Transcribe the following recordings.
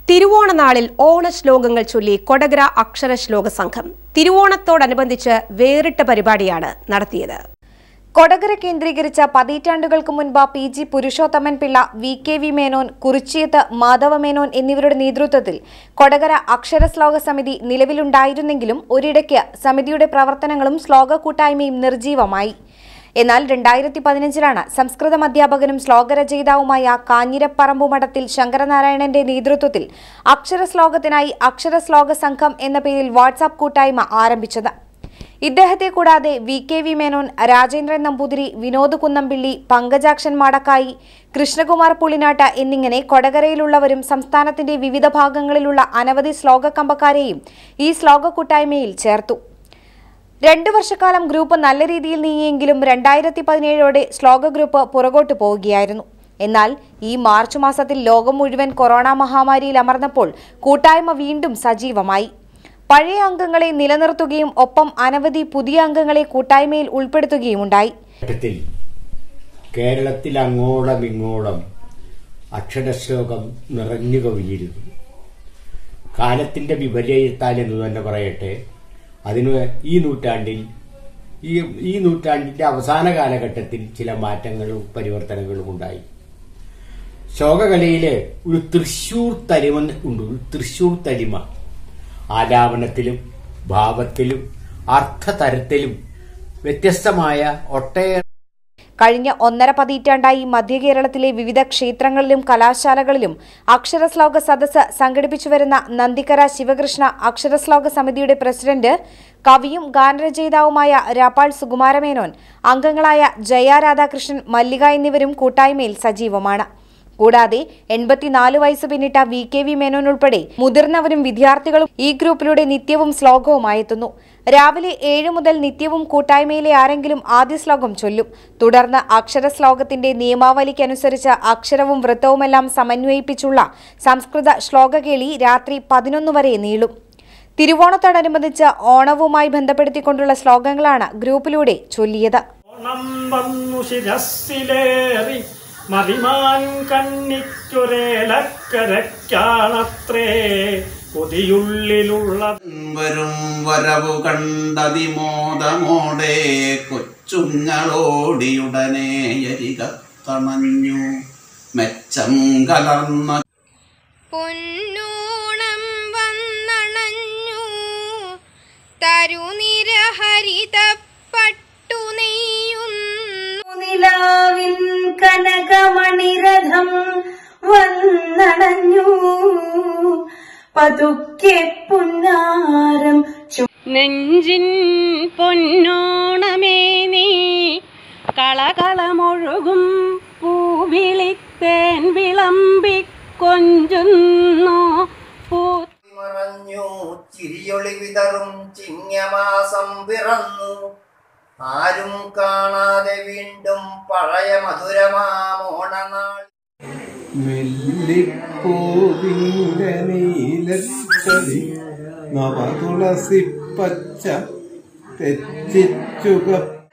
തിരുവോണനാളിൽ ഓണശ്ലോകങ്ങൾ ചൊല്ലി കൊടകര അക്ഷര ശ്ലോക സംഘം തിരുവോണത്തോടനുബന്ധിച്ച് വേറിട്ട പരിപാടിയാണ് നടത്തിയത് കൊടകര കേന്ദ്രീകരിച്ച പതിറ്റാണ്ടുകൾക്ക് മുൻപ് P G Purushothaman Pillai V K V Menon Kurichiyath Madhava Menon എന്നിവരുടെ നേതൃത്വത്തിൽ കൊടകര അക്ഷര ശ്ലോക സമിതി നിലവിലുണ്ടായിരുന്നെങ്കിലും ഒരിടയ്ക്ക് സമിതിയുടെ പ്രവർത്തനങ്ങളും ശ്ലോക കൂട്ടായ്മയും നിർജീവമായി എന്നാൽ രണ്ടായിരത്തി പതിനഞ്ചിലാണ് സംസ്കൃതം അധ്യാപകനും ശ്ലോകരചയിതാവുമായ കാഞ്ഞിരപ്പറമ്പു മഠത്തിൽ ശങ്കരനാരായണന്റെ നേതൃത്വത്തിൽ അക്ഷര ശ്ലോകത്തിനായി അക്ഷര ശ്ലോക സംഘം എന്ന പേരിൽ വാട്സാപ്പ് കൂട്ടായ്മ ആരംഭിച്ചത് ഇദ്ദേഹത്തെ കൂടാതെ V K V Menon Rajendran Namboothiri Vinod Kunnampilly Pankajakshan Madakkayi Krishnakumar Pulinatt എന്നിങ്ങനെ കൊടകരയിലുള്ളവരും സംസ്ഥാനത്തിന്റെ വിവിധ ഭാഗങ്ങളിലുള്ള അനവധി ശ്ലോക കമ്പക്കാരെയും ഈ ശ്ലോക കൂട്ടായ്മയിൽ ചേർത്തു രണ്ടു വർഷക്കാലം ഗ്രൂപ്പ് നല്ല രീതിയിൽ നീങ്ങിയെങ്കിലും രണ്ടായിരത്തി പതിനേഴോടെ ശ്ലോക ഗ്രൂപ്പ് പുറകോട്ട് പോവുകയായിരുന്നു എന്നാൽ ഈ മാർച്ച് മാസത്തിൽ ലോകം മുഴുവൻ കൊറോണ മഹാമാരിയിൽ അമർന്നപ്പോൾ കൂട്ടായ്മ വീണ്ടും സജീവമായി പഴയ അംഗങ്ങളെ നിലനിർത്തുകയും ഒപ്പം അനവധി പുതിയ അംഗങ്ങളെ കൂട്ടായ്മയിൽ ഉൾപ്പെടുത്തുകയുമുണ്ടായി ഘട്ടത്തിൽ കേരളത്തിൽ അങ്ങോളം ഇങ്ങോളം അക്ഷരശ്ലോകം നിറഞ്ഞു കവിഞ്ഞിരുന്നു കാലത്തിന്റെ വിപര്യത്താൽ എന്ന് തന്നെ പറയട്ടെ അതിന് ഈ നൂറ്റാണ്ടിൽ ഈ ഈ നൂറ്റാണ്ടിന്റെ അവസാന കാലഘട്ടത്തിൽ ചില മാറ്റങ്ങളും പരിവർത്തനങ്ങളും ഉണ്ടായി ശോകകലയില് ഒരു തൃശൂർ തരിമ ഉണ്ട് ഒരു തൃശൂർ തരിമ ആലാപനത്തിലും ഭാവത്തിലും അർത്ഥതരത്തിലും വ്യത്യസ്തമായ ഒട്ടേറെ കഴിഞ്ഞ ഒന്നര പതിറ്റാണ്ടായി മധ്യകേരളത്തിലെ വിവിധ ക്ഷേത്രങ്ങളിലും കലാശാലകളിലും അക്ഷരശ്ലോക സദസ്സ് സംഘടിപ്പിച്ചുവരുന്ന നന്ദിക്കര ശിവകൃഷ്ണ അക്ഷരശ്ലോക സമിതിയുടെ പ്രസിഡന്റ് കവിയും ഗാനരചയിതാവുമായ രാപ്പാൾ സുകുമാരമേനോൻ അംഗങ്ങളായ ജയ രാധാകൃഷ്ണൻ മല്ലിക എന്നിവരും കൂട്ടായ്മയിൽ സജീവമാണ് കൂടാതെ എൺപത്തിനാല് വയസ്സ് പിന്നിട്ട വി കെ വി മേനോൻ ഉൾപ്പെടെ മുതിർന്നവരും വിദ്യാർത്ഥികളും ഈ ഗ്രൂപ്പിലൂടെ നിത്യവും ശ്ലോകവുമായി എത്തുന്നു രാവിലെ ഏഴ് മുതൽ നിത്യവും കൂട്ടായ്മയിലെ ആരെങ്കിലും ആദ്യ ശ്ലോകം ചൊല്ലും തുടർന്ന് അക്ഷര ശ്ലോകത്തിന്റെ നിയമാവലിക്കനുസരിച്ച് അക്ഷരവും വൃത്തവുമെല്ലാം സമന്വയിപ്പിച്ചുള്ള സംസ്കൃത ശ്ലോകകേളി രാത്രി പതിനൊന്ന് വരെ നീളും തിരുവോണത്തോടനുബന്ധിച്ച് ഓണവുമായി ബന്ധപ്പെടുത്തിക്കൊണ്ടുള്ള ശ്ലോകങ്ങളാണ് ഗ്രൂപ്പിലൂടെ ചൊല്ലിയത് ഓണം വന്നു ശിരസിലേറി മറിമാൻ കണ്ണിക്കൊരേലക്കരയ്ക്കാണത്രേ കൊതിയുള്ളിലുള്ള വരും വരവു കണ്ടതിമോദമോടെ കൊച്ചുങ്ങളോടിയുടനെ യരികത്തണഞ്ഞു മെച്ചം കലർന്ന പൊന്നോണം വന്നണഞ്ഞു തരുനിര ഹരിത പട്ടു നെയ്യുന്നു നിലാവിൻ കനകമണിരഥം വന്നണഞ്ഞു പതുക്കെ പുന്നാരം നെഞ്ചിൻ പൊന്നോണമേ നീ കളകളമൊഴുകും പൂവിളിത്തേൻ വിളമ്പി കൊഞ്ചുന്നു പൂ മറഞ്ഞു ചിരിയൊളി വിതറും ചിങ്ങമാസം പിറന്നു ആരും കാണാതെ വീണ്ടും പഴയ മധുരമാമോണനാൾ മെല്ലിപ്പൂവിന്റെ നീലച്ചതി നവതുളസി പച്ച തെച്ചിച്ചുക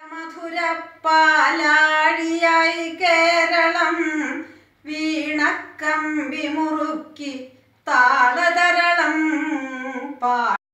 മധുരപ്പാലാഴിയായി കേരളം വീണക്കമ്പി മുറുക്കി താളതരളം പാ